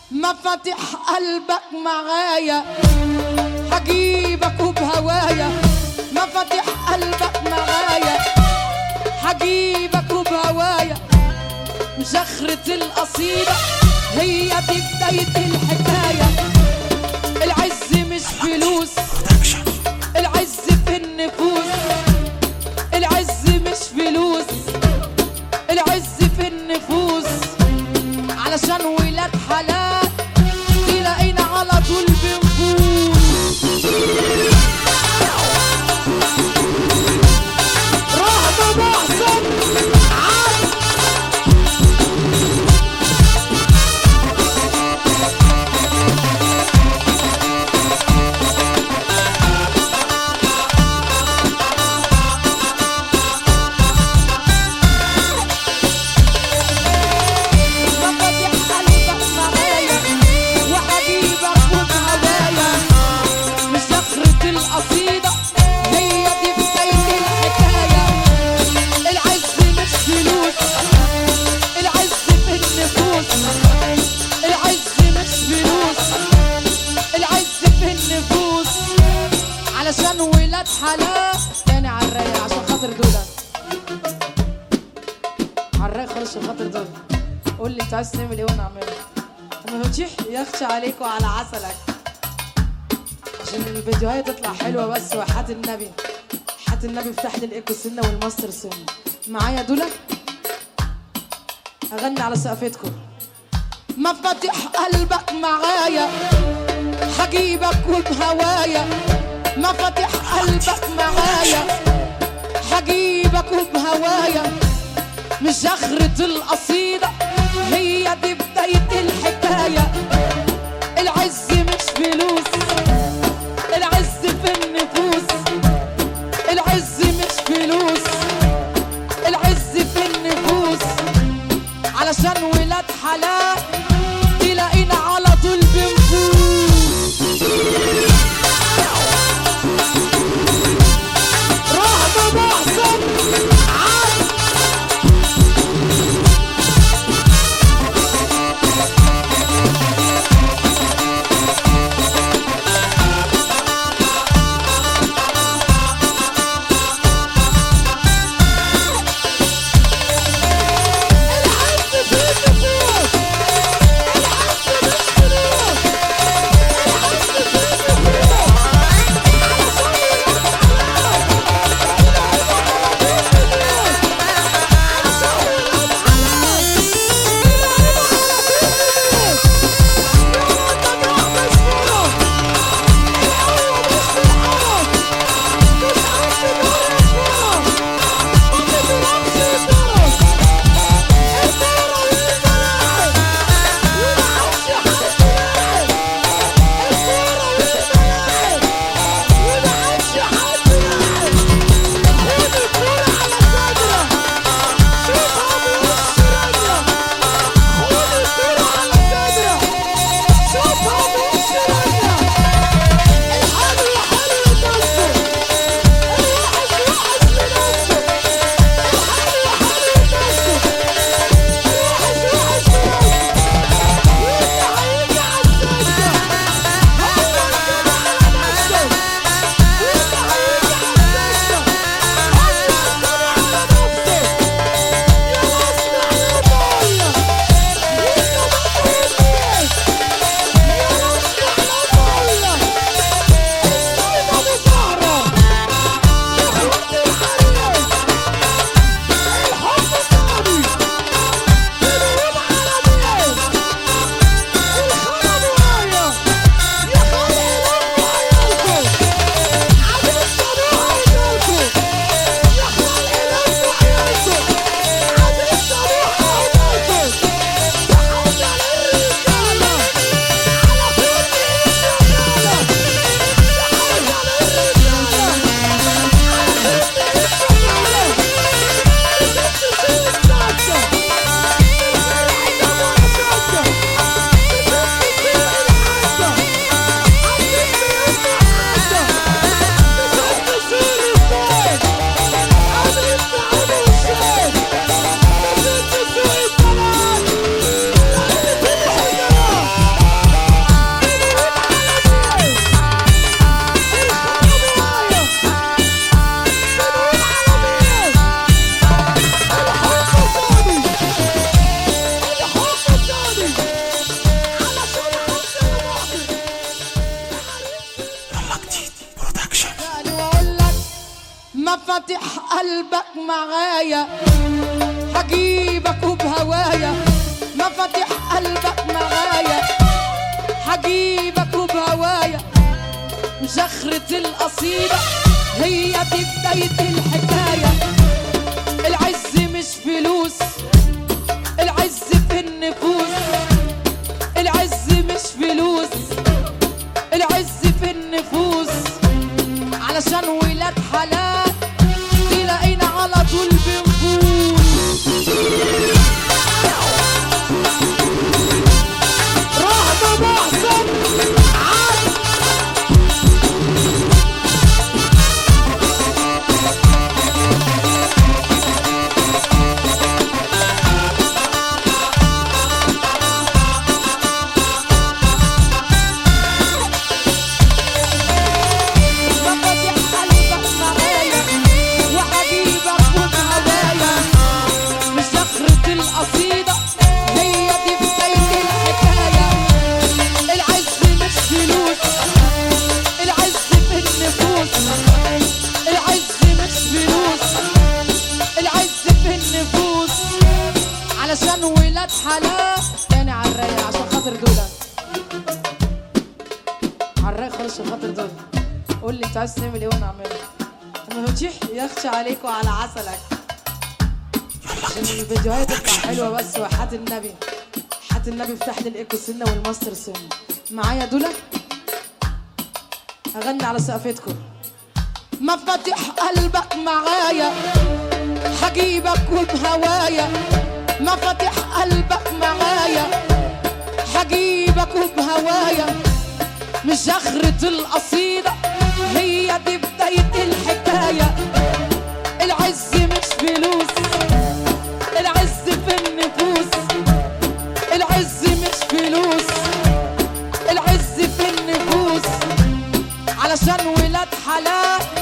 مفاتيح قلبك معايا حجيبك وبهوايا مفاتيح قلبك معايا حجيبك وبهوايا مزخرة القصيدة هي دي بداية الحكاية العز مش فلوس العز في النفوس العز مش فلوس العز في النفوس علشان ولاد حلال تلاقينا على طول بنفوز رهب محسن عاد مفاتيح قلبك معايا وحبيبك وبهوايا مش زخرة القصيدة هي دي بداية الحكاية العز مش فلوس العز في النفوس العز مش فلوس العز في النفوس علشان ولاد حلال تاني على الرايق عشان خاطر دولت على الرايق خالص عشان خاطر دول قول لي انت عايز تعمل ايه وانا اعمله المفاتيح يخشى عليك وعلى عسلك عشان الفيديوهات تطلع حلوه بس وحياة النبي حياة النبي فتح لي الايكو سنه والماستر سنه معايا دول اغني على سقفتكم مفاتيح قلبك معايا حجيبك وبهوايا مفاتيح قلبك معايا حجيبك وبهوايا مش زخرة القصيدة هي دي بداية الحكاية العز مش فلوس العز في النفوس العز مش فلوس العز في النفوس علشان ولاد حلال تلاقينا على طول بنفوس رهب محسن عاد العز في النفوس العز مش قلبك معايا هجيبك وبهوايا مفاتيح قلبك معايا هجيبك وبهوايا مشخرة القصيدة هي دي بداية الحكاية العز مش فلوس العز في النفوس العز مش فلوس العز في النفوس علشان ولاد حلال تلاقينا على طول بنفوز رحمة محسن عاد مفاتيح قلبك معايا وحبيبك وبهوايا مشخرة القصيدة هي دي بداية الحكاية العز مش فلوس العز في النفوس العز مش فلوس العز في النفوس علشان ولاد حلال تاني على الرايق عشان خاطر دول على الرايق خالص عشان خاطر دول قول لي انت عايز تعمل ايه وانا اعمله المفاتيح يخشى عليك وعلى عسلك عشان الفيديوهات تطلع حلوه بس وحياة النبي حياة النبي فتح لي الايكو سنه والماستر سنه معايا دول اغني على سقفتكم مفاتيح قلبك معايا هجيبك وبهوايا مفاتيح قلبك معايا هجيبك وبهوايا مشخرة القصيدة هي دي بداية الحكاية العز مش فلوس العز في النفوس العز مش فلوس العز في النفوس علشان ولاد حلال